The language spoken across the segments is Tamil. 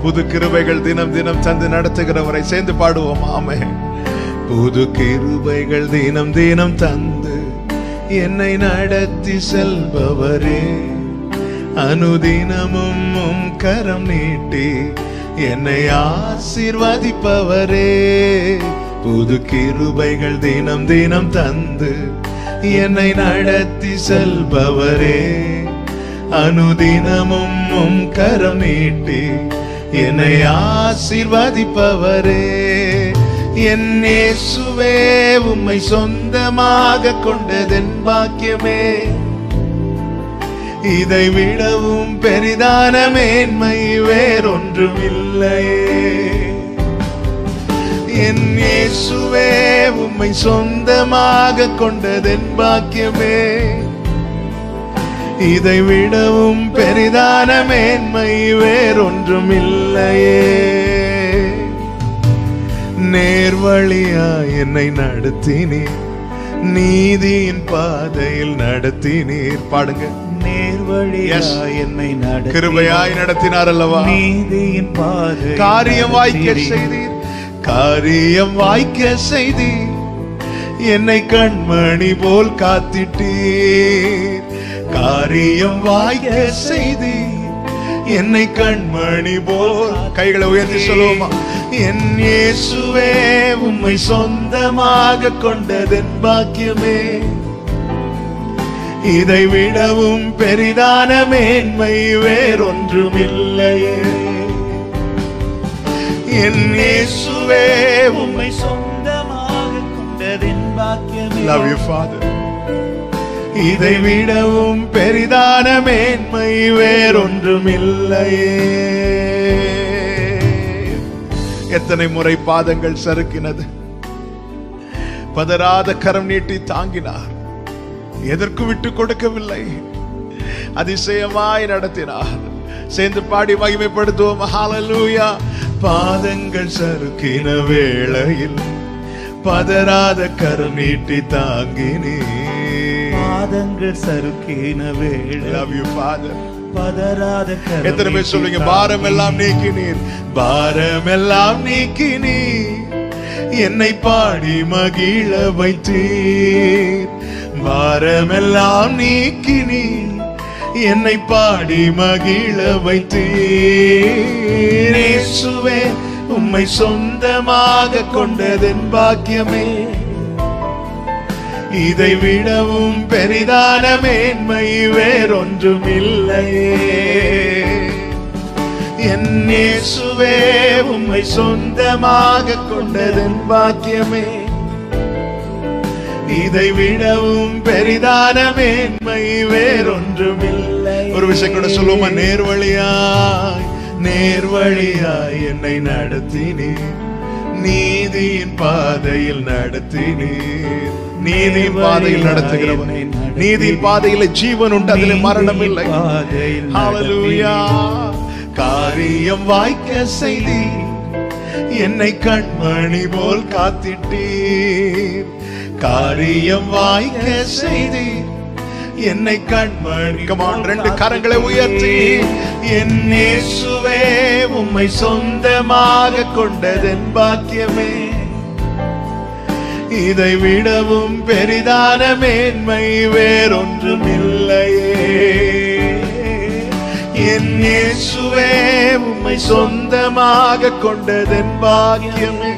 புது கிருபைகள் தினம் தினம் தந்து நடத்துகிறவரை சேர்ந்து பாடுவோம் ஆமே புது கிருபைகள் தினம் தினம் தந்து என்னை நடத்தி செல்பவரே அனுதினமும் உம் கரம் நீட்டி என்னை ஆசீர்வதிப்பவரே புது கிருபைகள் தினம் தினம் தந்து என்னை நடத்தி செல்பவரே அனுதினமும் உம் கரம் நீட்டி என்னை ஆசீர்வதிப்பவரே என் இயேசுவே உம்மை சொந்தமாக கொண்டதென் பாக்கியமே இதை விடவும் பெரிதான மேன்மை வேறொன்றும் இல்லையே என் இயேசுவே உம்மை சொந்தமாக கொண்டதென் பாக்கியமே இதை விடவும் பெரிதான மேன்மை வேறொன்றும் இல்லையே நேர்வழியா என்னை நடத்தினீர் நீதியின் பாதையில் நடத்தினீர் பாடுங்க நேர்வழியா Yes. என்னை நடத்தி கிருபையாய் நடத்தினார் அல்லவா நீதியின் பாதை காரியம் வாய்க்க நடத்தினீர். செய்தீர் காரியம் வாய்க்க செய்தீர் என்னை கண்மணி போல் காத்திட்டீர் காரியம் வாய்க்க செய்தீர் என்னை கண்மணி போல் கைகளை உயர்த்தி சொல்லுவோமா என் இயேசுவே உம்மை சொந்தமாக கொண்டதென் பாக்கியமே இதை விடவும் பெரிதான மேன்மை வேறொன்றும் இல்லையே என் இயேசுவே உம்மை உம்மை சொந்தமாக கொண்டதின் பாக்கியமே லவ் யூ ஃபாதர் இதை விடவும் பெரிதான மேன்மை வேறொன்றும் இல்லையே எத்தனை முறை பாதங்கள் சறுக்கினது பதறாத கரம் நீட்டி தாங்கினார் எதற்கு விட்டு கொடுக்கவில்லை அதிசயமாய் நடத்தினார் சேர்ந்து பாடி மகிமைப்படுத்துவோம் ஹalleluya பாதங்கள் சறுக்கின வேளையில் பதறாத கரம் நீட்டி தாங்கினீர் பாதங்கள் சறுக்கின வேளை லவ் யூ ஃபாதர் பதறாத கரம் எத்தனை பேர் நீட்டி சொல்லுவீங்க பாரம் எல்லாம் நீக்கினீர் பாரம் எல்லாம் நீக்கினீர் என்னை பாடி மகிழ வைத்தீர் பாரம் எல்லாம் நீக்கினீர் என்னை பாடி மகிழ வைத்தீர் இயேசுவே உம்மை சொந்தமாக கொண்டதென் பாக்கியமே இதை விடவும் பெரிதான மேன்மை வேறொன்றும் இல்லையே என் இயேசுவே உம்மை சொந்தமாக கொண்டதன் பாக்கியமே இதை விடவும் பெரிதான மேன்மை வேறொன்றும் இல்லை ஒரு விஷயம் கூட சொல்லுவோமா நேர்வழியாய் நேர்வழியாய் என்னை நடத்தினீர் நீதியின் பாதையில் நடத்தினீர் நீதியின் பாதையில் நடத்துகிறவர் நீதியின் பாதையில ஜீவன் உண்டு அதில் மரணம் இல்லை பாதையில் ஹalleluya காரியம் வாய்க்க செய்தி என்னை கண்மணி போல் காத்திட்டீர் காரியம் வாய்க்க செய்தி என்னை கண்மணி கமான் ரெண்டு கரங்களை உயர்த்தி என் இயேசுவே உம்மை சொந்தமாக கொண்டதென் பாக்கியமே இதை விடவும் பெரிதான மேன்மை வேறொன்றும் இல்லையே என் இயேசுவே உம்மை சொந்தமாக கொண்டதென் பாக்கியமே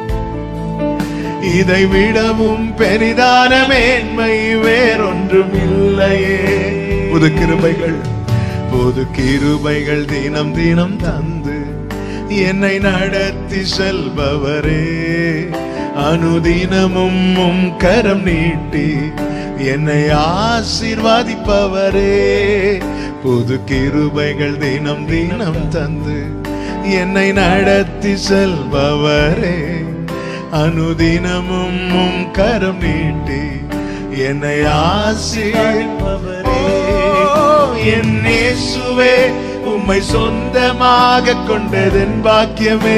இதை விடவும் பெரிதான மேன்மை வேறொன்றும் இல்லையே புது கிருபைகள் புது கிருபைகள் தினம் தினம் தந்து என்னை நடத்தி செல்பவரே அனுதினமும் உம் கரம் நீட்டி என்னை ஆசீர்வதிப்பவரே புது கிருபைகள் தினம் தினம் தந்து என்னை நடத்தி செல்பவரே அனுதினமும் உம் கரம் நீட்டி என்னை ஆசீர்வதிப்பவரே என் இயேசுவே உம்மை சொந்தமாக கொண்டதன் பாக்கியமே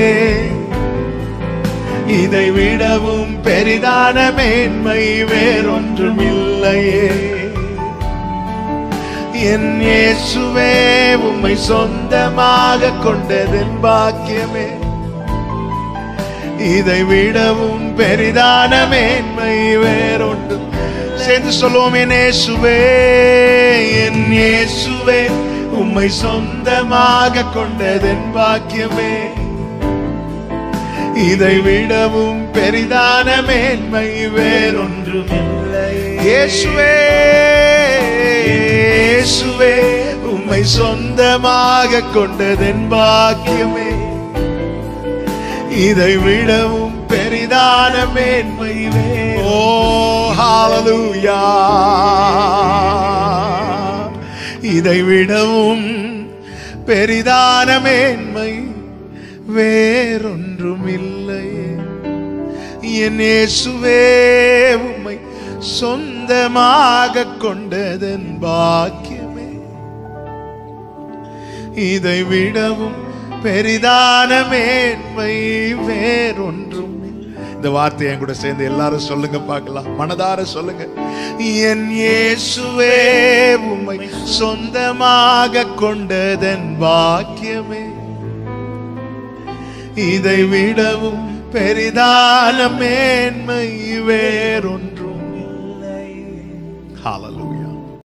இதை விடவும் பெரிதான மேன்மை வேறொன்றும் இல்லையே என் இயேசுவே உம்மை சொந்தமாக கொண்டதென் பாக்கியமே இதை விடவும் பெரிதான மேன்மை வேறொன்று சேர்ந்து சொல்லுவோம் என் இயேசுவே என் இயேசுவே உம்மை சொந்தமாக கொண்டதென் பாக்கியமே இதை விடவும் பெரிதான மேன்மை வேறொன்று ஒன்றுமில்லை இயேசுவே இயேசுவே உம்மை சொந்தமாக கொண்டதென் பாக்கியமே இதை விடவும் பெரிதான மேன்மை வே- ஓ ஹalleluya இதை விடவும் பெரிதான மேன்மை வேறொன்றும் இல்லை என் இயேசுவே உம்மை சொந்தமாக கொண்டதன் பாக்கியமே இதை விடவும் பெரிதான மேன்மை வேறொன்றும் இல்லை. இந்த வார்த்தையை என் கூட சேர்ந்து எல்லாரும் சொல்லுங்க பார்க்கலாம் மனதார சொல்லுங்க என் இயேசுவே உம்மை சொந்தமாக கொண்டதன் பாக்கியமே இதை விடவும் பெரிதான மேன்மை வேறொன்றும் இல்லை Hallelujah.